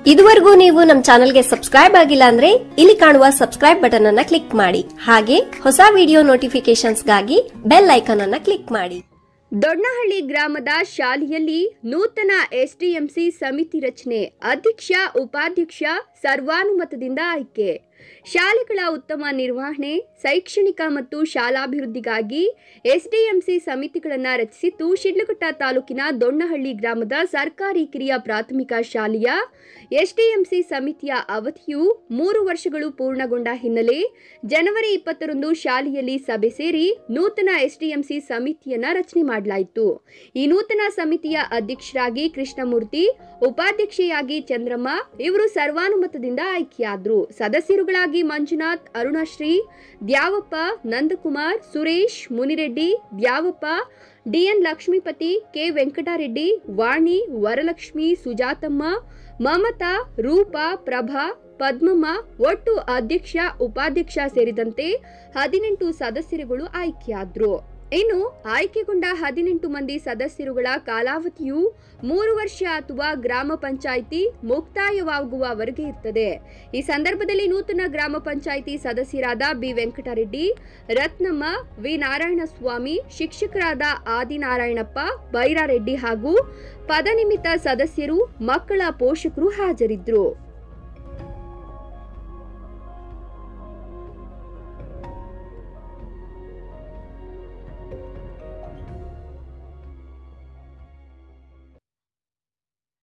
ಇದುವರೆಗೂ ನೀವು ನಮ್ಮ ಚಾನೆಲ್ಗೆ ಸಬ್ಸ್ಕ್ರೈಬ್ ಆಗಿಲ್ಲ ಅಂದ್ರೆ ಇಲ್ಲಿ ಕಾಣುವ ಸಬ್ಸ್ಕ್ರೈಬ್ ಬಟನ್ ಅನ್ನ ಕ್ಲಿಕ್ ಮಾಡಿ ಹಾಗೆ ಹೊಸ ವಿಡಿಯೋ ನೋಟಿಫಿಕೇಶನ್ಸ್ಗಾಗಿ ಬೆಲ್ ಐಕಾನ್ ಅನ್ನ ಕ್ಲಿಕ್ ಮಾಡಿ ದೊಡ್ಡನಹಳ್ಳಿ ಗ್ರಾಮದ ಶಾಲೆಯಲ್ಲಿ ನೂತನ ಎಸ್ಡಿಎಂಸಿ ಸಮಿತಿ ರಚನೆ ಅಧ್ಯಕ್ಷ ಉಪಾಧ್ಯಕ್ಷ ಸರ್ವಾನುಮತದಿಂದ ಆಯ್ಕೆ ಶಾಲೆಗಳ ಉತ್ತಮ ನಿರ್ವಹಣೆ ಶೈಕ್ಷಣಿಕ ಮತ್ತು ಶಾಲಾಭಿವೃದ್ಧಿಗಾಗಿ ಎಸ್ಡಿಎಂಸಿ ಸಮಿತಿಗಳನ್ನು ರಚಿಸಿದ್ದು ಶಿಡ್ಲಘಟ್ಟ ತಾಲೂಕಿನ ದೊಣ್ಣಹಳ್ಳಿ ಗ್ರಾಮದ ಸರ್ಕಾರಿ ಕಿರಿಯ ಪ್ರಾಥಮಿಕ ಶಾಲೆಯ ಎಸ್ಡಿಎಂಸಿ ಸಮಿತಿಯ ಅವಧಿಯು ಮೂರು ವರ್ಷಗಳು ಪೂರ್ಣಗೊಂಡ ಹಿನ್ನೆಲೆ ಜನವರಿ ಇಪ್ಪತ್ತರಂದು ಶಾಲೆಯಲ್ಲಿ ಸಭೆ ಸೇರಿ ನೂತನ ಎಸ್ಡಿಎಂಸಿ ಸಮಿತಿಯನ್ನ ರಚನೆ ಮಾಡಲಾಯಿತು ಈ ನೂತನ ಸಮಿತಿಯ ಅಧ್ಯಕ್ಷರಾಗಿ ಕೃಷ್ಣಮೂರ್ತಿ ಉಪಾಧ್ಯಕ್ಷೆಯಾಗಿ ಚಂದ್ರಮ್ಮ ಇವರು ಸರ್ವಾನುಮತದಿಂದ ಆಯ್ಕೆಯಾದ್ರು ಸದಸ್ಯರುಗಳಾಗಿ ಮಂಜುನಾಥ್ ಅರುಣಶ್ರೀ ದ್ಯಾವಪ್ಪ ನಂದಕುಮಾರ್ ಸುರೇಶ್ ಮುನಿರೆಡ್ಡಿ ದ್ಯಾವಪ್ಪ ಡಿಎನ್ ಲಕ್ಷ್ಮೀಪತಿ ಕೆ ವೆಂಕಟರೆಡ್ಡಿ ವಾಣಿ ವರಲಕ್ಷ್ಮಿ ಸುಜಾತಮ್ಮ ಮಮತಾ ರೂಪಾ ಪ್ರಭಾ ಪದ್ಮಮ್ಮ ಒಟ್ಟು ಅಧ್ಯಕ್ಷ ಉಪಾಧ್ಯಕ್ಷ ಸೇರಿದಂತೆ ಹದಿನೆಂಟು ಸದಸ್ಯರುಗಳು ಆಯ್ಕೆಯಾದ್ರು ಇನ್ನು ಆಯ್ಕೆಗೊಂಡ ಹದಿನೆಂಟು ಮಂದಿ ಸದಸ್ಯರುಗಳ ಕಾಲಾವಧಿಯು ಮೂರು ವರ್ಷ ಅಥವಾ ಗ್ರಾಮ ಪಂಚಾಯಿತಿ ಮುಕ್ತಾಯವಾಗುವವರೆಗೆ ಇರ್ತದೆ ಈ ಸಂದರ್ಭದಲ್ಲಿ ನೂತನ ಗ್ರಾಮ ಪಂಚಾಯಿತಿ ಸದಸ್ಯರಾದ ಬಿ ವೆಂಕಟರೆಡ್ಡಿ ರತ್ನಮ್ಮ ವಿ ನಾರಾಯಣಸ್ವಾಮಿ ಶಿಕ್ಷಕರಾದ ಆದಿನಾರಾಯಣಪ್ಪ ಬೈರಾರೆಡ್ಡಿ ಹಾಗೂ ಪದನಿಮಿತ್ತ ಸದಸ್ಯರು ಮಕ್ಕಳ ಪೋಷಕರು ಹಾಜರಿದ್ದರು